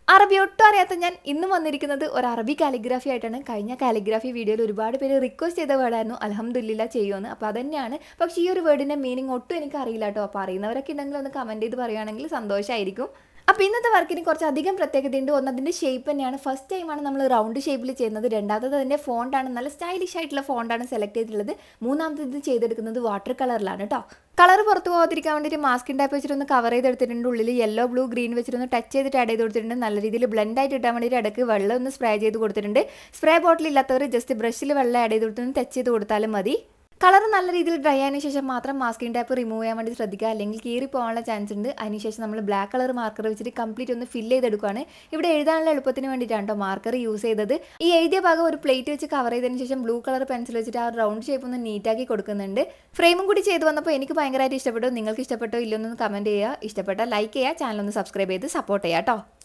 അറബി ഒട്ടും അറിയാത്ത ഞാൻ ഇന്നും വന്നിരിക്കുന്നത് ഒരു അറബി കാലിഗ്രാഫി ആയിട്ടാണ് കഴിഞ്ഞ കാലിഗ്രാഫി വീഡിയോയിൽ ഒരുപാട് പേര് റിക്വസ്റ്റ് ചെയ്ത വേർഡായിരുന്നു അലഹമ്മദില്ല ചെയ്യുമെന്ന് അപ്പോൾ അതന്നെയാണ് പക്ഷേ ഈ ഒരു വേർഡിൻ്റെ മീനിങ് ഒട്ടും എനിക്ക് അറിയില്ല കേട്ടോ അപ്പോൾ അറിയുന്നവരൊക്കെ ഉണ്ടെങ്കിൽ ഒന്ന് കമൻറ്റ് ചെയ്ത് പറയുകയാണെങ്കിൽ സന്തോഷമായിരിക്കും അപ്പോൾ ഇന്നത്തെ വർക്കിന് കുറച്ച് അധികം പ്രത്യേകതയുണ്ട് ഒന്ന് അതിൻ്റെ ഷേപ്പ് തന്നെയാണ് ഫസ്റ്റ് ടൈമാണ് നമ്മൾ റൗണ്ട് ഷേപ്പിൽ ചെയ്യുന്നത് രണ്ടാമത്തത് അതിൻ്റെ ഫോണ്ടാണ് നല്ല സ്റ്റൈലിഷ് ആയിട്ടുള്ള ഫോണ്ടാണ് സെലക്ട് ചെയ്തിട്ടുള്ളത് മൂന്നാമത്തത് ഇത് ചെയ്തെടുക്കുന്നത് വാട്ടർ കളറിലാണ് കേട്ടോ കളർ പുറത്ത് പോകാതിരിക്കാൻ വേണ്ടിയിട്ട് മാസ്കിൻ ടാപ്പ് വെച്ചിട്ട് ഒന്ന് കവർ ചെയ്തെടുത്തിട്ടുണ്ട് ഉള്ളിൽ യെല്ലോ ബ്ലൂ ഗ്രീൻ വെച്ചിട്ട് ഒന്ന് ടച്ച് ചെയ്തിട്ട് ആഡ് ചെയ്ത് കൊടുത്തിട്ടുണ്ട് നല്ല രീതിയിൽ ബ്ലെൻഡ് ആയിട്ട് ഇട്ടാൻ വേണ്ടിയിട്ട് ഇടയ്ക്ക് വെള്ളം ഒന്ന് സ്പ്രേ ചെയ്ത് കൊടുത്തിട്ടുണ്ട് സ്പ്രേ ബോട്ടിൽ ഇല്ലാത്തവർ ജസ്റ്റ് ബ്രഷിൽ വെള്ളം ആഡ് ചെയ്ത് കൊടുത്തൊന്ന് ടച്ച് ചെയ്ത് കൊടുത്താലും മതി കളർ നല്ല രീതിയിൽ ഡ്രൈ ആയതിനു ശേഷം മാത്രം മാസ്കിൻ ടാപ്പ് റിമൂവ് ചെയ്യാൻ വേണ്ടി ശ്രദ്ധിക്കുക അല്ലെങ്കിൽ കീറി പോകാനുള്ള ചാൻസ് ഉണ്ട് അതിനുശേഷം നമ്മൾ ബ്ലാക്ക് കളർ മാർക്കർ വെച്ചിട്ട് കംപ്ലീറ്റ് ഒന്ന് ഫില്ല് ചെയ്തെടുക്കുകയാണ് ഇവിടെ എഴുതാനുള്ള എളുപ്പത്തിന് വേണ്ടിയിട്ടാണ് കേട്ടോ മാർക്കർ യൂസ് ചെയ്തത് ഈ എഴുതിയ ഭാഗം ഒരു പ്ലേറ്റ് വെച്ച് കവർ ചെയ്തതിന് ശേഷം ബ്ലൂ കളർ പെൻസിൽ വെച്ചിട്ട് ആ റൗണ്ട് ഷേപ്പ് ഒന്ന് നീറ്റാക്കി കൊടുക്കുന്നുണ്ട് ഫ്രെയിമും കൂടി ചെയ്ത് വന്നപ്പോൾ എനിക്ക് ഭയങ്കരമായിട്ട് ഇഷ്ടപ്പെട്ടു നിങ്ങൾക്ക് ഇഷ്ടപ്പെട്ടോ ഇല്ലെന്നൊന്ന് കമൻറ്റ് ചെയ്യുക ഇഷ്ടപ്പെട്ടാൽ ലൈക്ക് ചെയ്യുക ചാനൽ ഒന്ന് സബ്സ്ക്രൈബ് ചെയ്ത് സപ്പോർട്ട് ചെയ്യുക കേട്ടോ